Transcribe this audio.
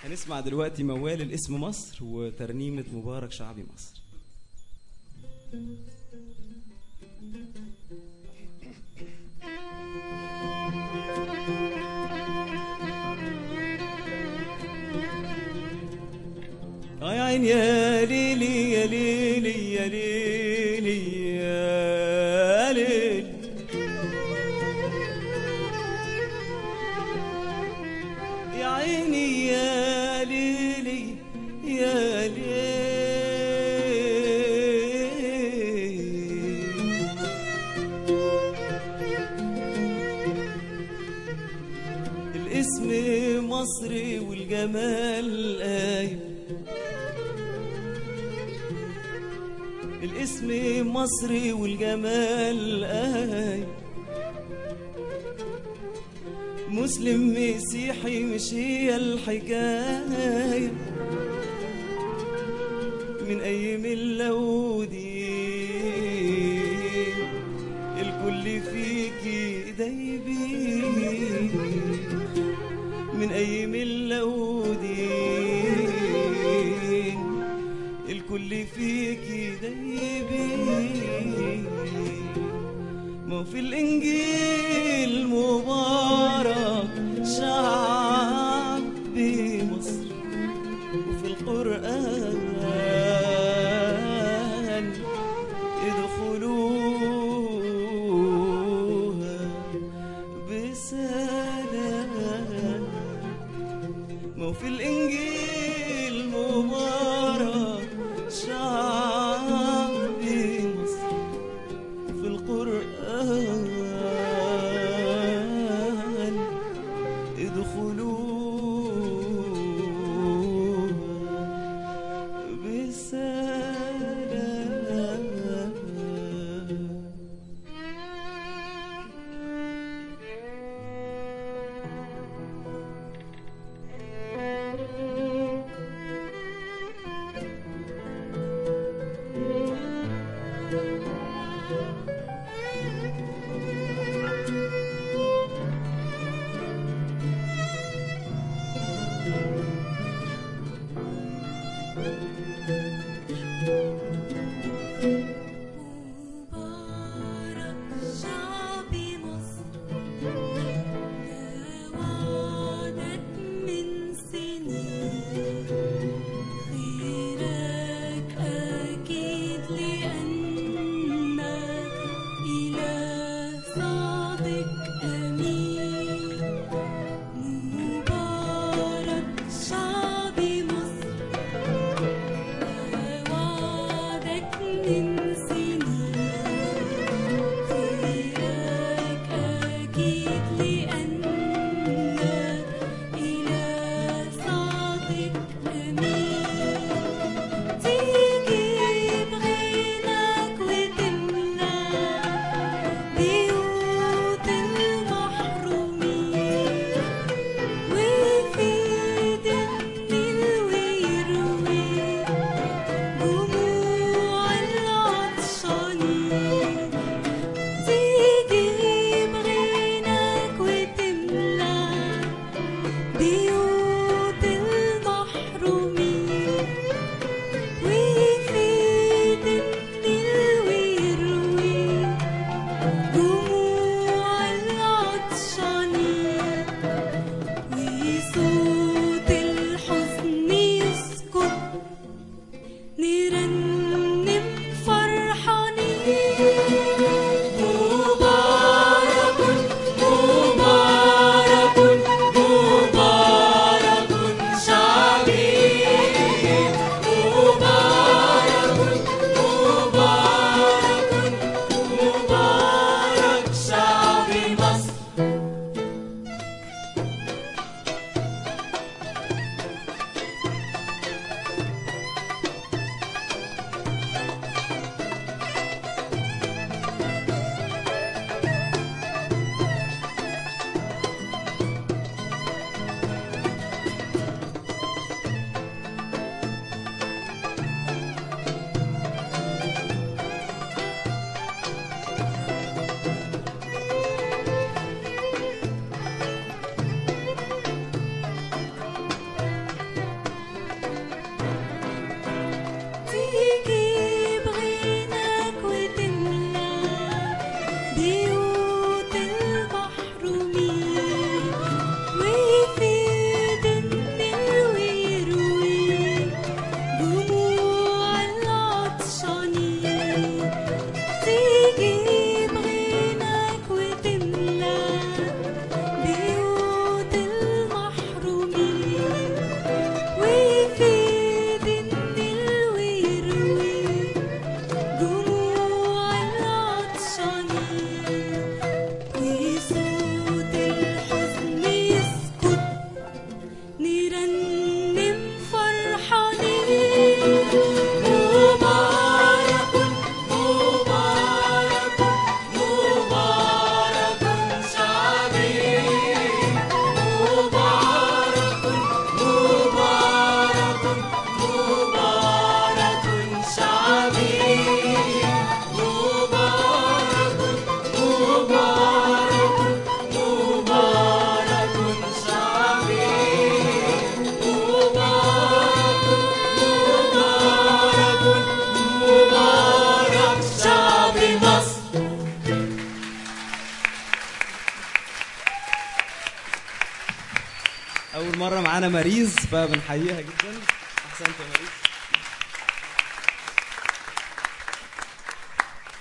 هنسمع دلوقتي موال الاسم مصر وترنيمة مبارك شعبي مصر آه يا عين يا ليلي يا ليلي يا ليلي يا ليلي يا عيني يا ليلي يا ليلي الاسم مصري والجمال قايم الاسم مصري والجمال قايم مسلم مسيحي مش هي الحكاية من أي ملة ودين الكل فيكي دايبين من أي ملة ودين الكل فيكي دايبين ما هو في الإنجيل مبارك شعب مصر وفي القرآن ادخلوها بسلام ما هو في الإنجيل مبارك شعب مصر في القرآن ادخلوها بسلام اول مره معانا ماريز فبنحييها جدا احسنت يا ماريز